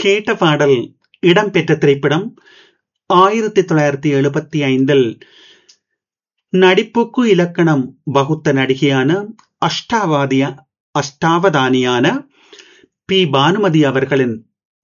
கேட்ட பாடல் இடம்பெற்ற திரைப்படம் ஆயிரத்தி தொள்ளாயிரத்தி எழுபத்தி ஐந்தில் நடிப்புக்கு இலக்கணம் வகுத்த நடிகையான அஷ்டாவாதிய அஷ்டாவதானியான பி பானுமதி அவர்களின்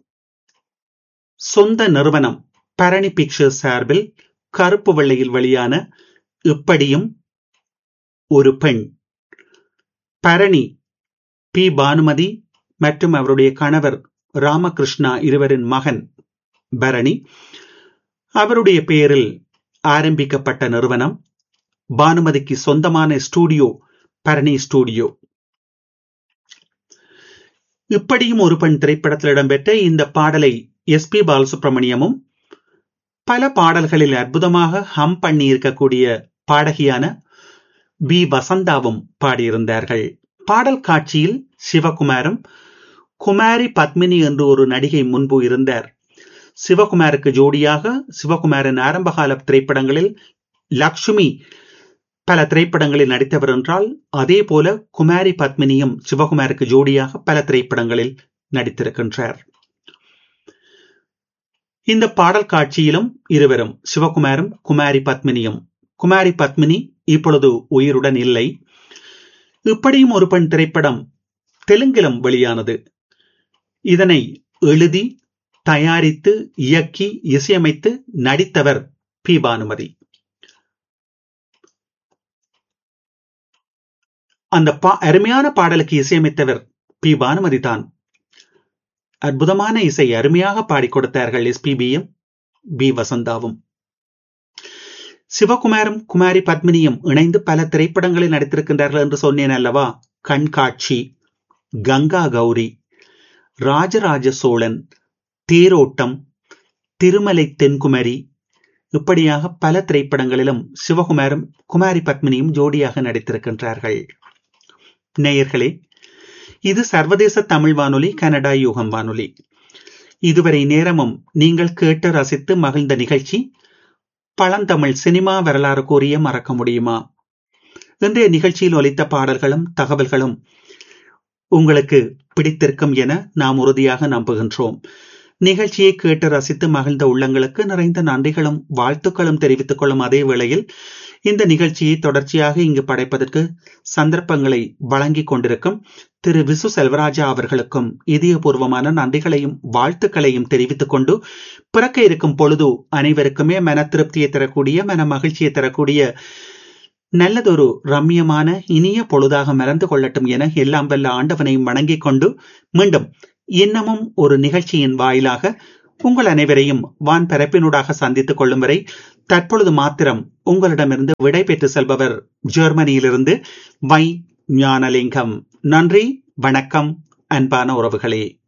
சொந்த நிறுவனம் பரணி பிக்சர்ஸ் சார்பில் கருப்பு வெள்ளையில் வெளியான இப்படியும் ஒரு பெண் பரணி பி பானுமதி மற்றும் அவருடைய கணவர் ராமகிருஷ்ணா இருவரின் மகன் பரணி அவருடைய பெயரில் ஆரம்பிக்கப்பட்ட நிறுவனம் பானுமதிக்கு சொந்தமான ஸ்டூடியோ பரணி ஸ்டூடியோ இப்படியும் ஒரு பெண் திரைப்படத்தில் இடம்பெற்ற இந்த பாடலை எஸ் பி பாலசுப்ரமணியமும் பல பாடல்களில் அற்புதமாக ஹம் பண்ணி இருக்கக்கூடிய பாடகியான பி வசந்தாவும் பாடியிருந்தார்கள் பாடல் காட்சியில் சிவகுமாரும் குமாரி பத்மினி என்று ஒரு நடிகை முன்பு இருந்தார் சிவகுமாருக்கு ஜோடியாக சிவகுமாரின் ஆரம்பகால திரைப்படங்களில் லக்ஷ்மி பல திரைப்படங்களில் நடித்தவர் என்றால் அதே போல குமாரி பத்மினியும் சிவகுமாருக்கு ஜோடியாக பல திரைப்படங்களில் நடித்திருக்கின்றார் இந்த பாடல் காட்சியிலும் இருவரும் சிவகுமாரும் குமாரி பத்மினியும் குமாரி பத்மினி இப்பொழுது உயிருடன் இல்லை இப்படியும் ஒரு பெண் திரைப்படம் தெலுங்கிலும் வெளியானது இதனை எழுதி தயாரித்து இயக்கி இசையமைத்து நடித்தவர் பி பானுமதி அந்த பா அருமையான பாடலுக்கு இசையமைத்தவர் பி பானுமதி தான் அற்புதமான இசை அருமையாக பாடிக் கொடுத்தார்கள் எஸ்பிபியும் பி வசந்தாவும் சிவகுமாரும் குமாரி பத்மினியும் இணைந்து பல திரைப்படங்களில் நடித்திருக்கின்றார்கள் என்று சொன்னேன் அல்லவா கண்காட்சி கங்கா கௌரி ராஜராஜ சோழன் தேரோட்டம் திருமலை தென்குமரி இப்படியாக பல திரைப்படங்களிலும் சிவகுமாரும் குமாரி பத்மினியும் ஜோடியாக நடித்திருக்கின்றார்கள் நேயர்களே இது சர்வதேச தமிழ் வானொலி கனடா யூகம் வானொலி இதுவரை நேரமும் நீங்கள் கேட்டு ரசித்து மகிழ்ந்த நிகழ்ச்சி பழந்தமிழ் சினிமா வரலாறு கூறிய மறக்க முடியுமா இன்றைய நிகழ்ச்சியில் ஒலித்த பாடல்களும் தகவல்களும் உங்களுக்கு பிடித்திருக்கும் என நாம் உறுதியாக நம்புகின்றோம் நிகழ்ச்சியை கேட்டு ரசித்து மகிழ்ந்த உள்ளங்களுக்கு நிறைந்த நன்றிகளும் வாழ்த்துக்களும் தெரிவித்துக் கொள்ளும் அதே வேளையில் இந்த நிகழ்ச்சியை தொடர்ச்சியாக இங்கு படைப்பதற்கு சந்தர்ப்பங்களை வழங்கிக் கொண்டிருக்கும் திரு விசு செல்வராஜா அவர்களுக்கும் இதயபூர்வமான நன்றிகளையும் வாழ்த்துக்களையும் தெரிவித்துக் கொண்டு பிறக்க இருக்கும் பொழுது அனைவருக்குமே மன திருப்தியை தரக்கூடிய மன மகிழ்ச்சியை தரக்கூடிய நல்லதொரு ரம்யமான இனிய பொழுதாக மறந்து கொள்ளட்டும் என எல்லாம் வல்ல ஆண்டவனையும் வணங்கிக் கொண்டு மீண்டும் இன்னமும் ஒரு நிகழ்ச்சியின் வாயிலாக உங்கள் அனைவரையும் வான் பரப்பினூடாக சந்தித்துக் கொள்ளும் வரை தற்பொழுது மாத்திரம் உங்களிடமிருந்து விடை பெற்று செல்பவர் ஜெர்மனியிலிருந்து வை ஞானலிங்கம் நன்றி வணக்கம் அன்பான உறவுகளே